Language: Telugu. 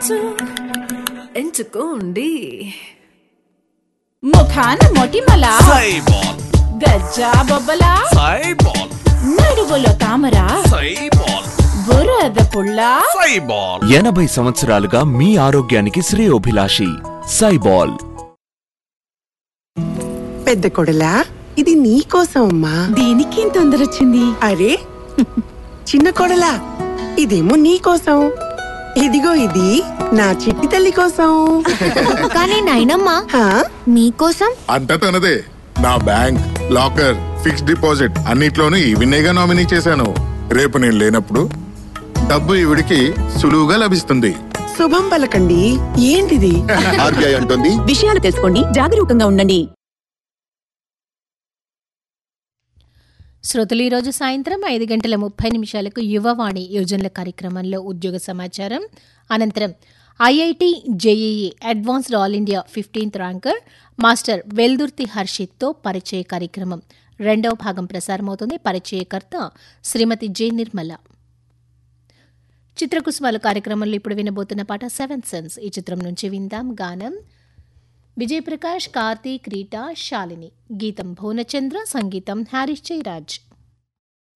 ఎంచు ఎంచుకోండి ముఖాన మొటిమల సైబాల్ గజ్జా బొబ్బల సైబాల్ నడువులో తామర సైబాల్ బురద పుల్ల సైబాల్ ఎనభై సంవత్సరాలుగా మీ ఆరోగ్యానికి శ్రేయోభిలాషి సైబాల్ పెద్ద కొడలా ఇది నీ కోసం అమ్మా దీనికి తొందర వచ్చింది అరే చిన్న కొడలా ఇదేమో నీ కోసం ఇదిగో ఇది నా చిట్టి తల్లి కోసం కానీ నాయనమ్మా హా? మీకోసం అంతా తనదే నా బ్యాంక్ లాకర్ ఫిక్స్డ్ డిపాజిట్ అన్నిట్లోనూ ఈవినేగా నామినీ చేశాను రేపు నేను లేనప్పుడు డబ్బు ఈవిడికి సులువుగా లభిస్తుంది శుభం పలకండి ఏంటిది ఆర్బీఐ అంటుంది విషయాలు తెలుసుకోండి జాగరూకంగా ఉండండి శ్రోతలు ఈరోజు సాయంత్రం ఐదు గంటల ముప్పై నిమిషాలకు యువవాణి యోజనల కార్యక్రమంలో ఉద్యోగ సమాచారం అనంతరం IIT JEE advanced all India fifteenth ranker master Veldurthi హర్షిత్తో పరిచయ కార్యక్రమం రెండవ భాగం ప్రసారమవుతుంది పరిచయకర్త శ్రీమతి జె నిర్మల చిత్రకుసుమాల కార్యక్రమంలో ఇప్పుడు వినబోతున్న పాట సెవెన్ సెన్స్ ఈ చిత్రం నుంచి విందాం గానం విజయప్రకాష్ కార్తీక్ రీటా శాలిని గీతం భువనచంద్ర సంగీతం హారిస్ జయరాజ్